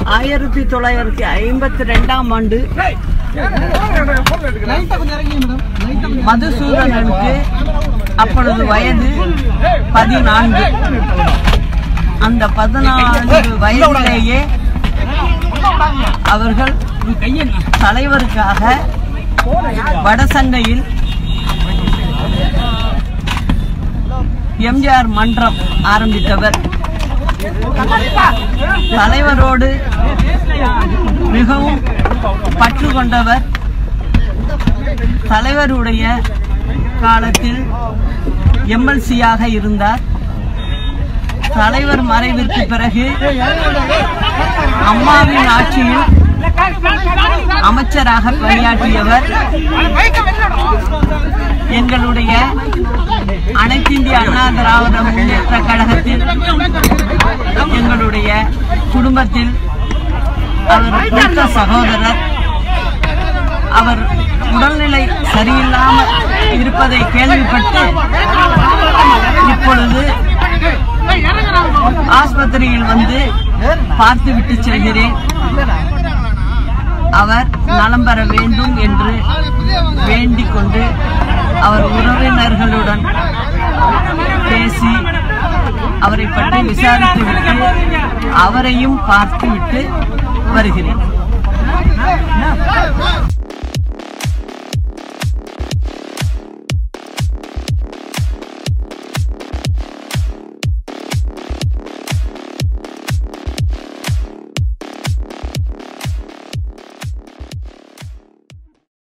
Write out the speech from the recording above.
ஆயிரத்தி தொள்ளாயிரத்தி ஐம்பத்தி ரெண்டாம் ஆண்டு மதுசூதனனுக்கு அப்பொழுது வயது பதினான்கு அந்த பதினான்கு வயதிலேயே அவர்கள் தலைவருக்காக வடசங்கையில் எம்ஜிஆர் மன்றம் ஆரம்பித்தவர் தலைவரோடு மிகவும் பற்று கொண்டவர் தலைவருடைய காலத்தில் எம்எல்சியாக இருந்தார் தலைவர் மறைவிற்கு பிறகு அம்மாவின் ஆட்சியில் அமைச்சராக பணியாற்றியவர் எங்களுடைய அனைத்திந்திய அண்ணா திராவிட முன்னேற்ற கழகத்தில் எங்களுடைய குடும்பத்தில் அவர் மூத்த சகோதரர் அவர் உடல்நிலை சரியில்லாமல் இருப்பதை கேள்விப்பட்டு இப்பொழுது ஆஸ்பத்திரியில் வந்து பார்த்துவிட்டு செல்கிறேன் அவர் நலம் பெற வேண்டும் என்று வேண்டிக் கொண்டு அவர் உறவினர்களுடன் பேசி அவரை பற்றி விசாரித்துவிட்டு அவரையும் பார்த்துவிட்டு வருகிறேன்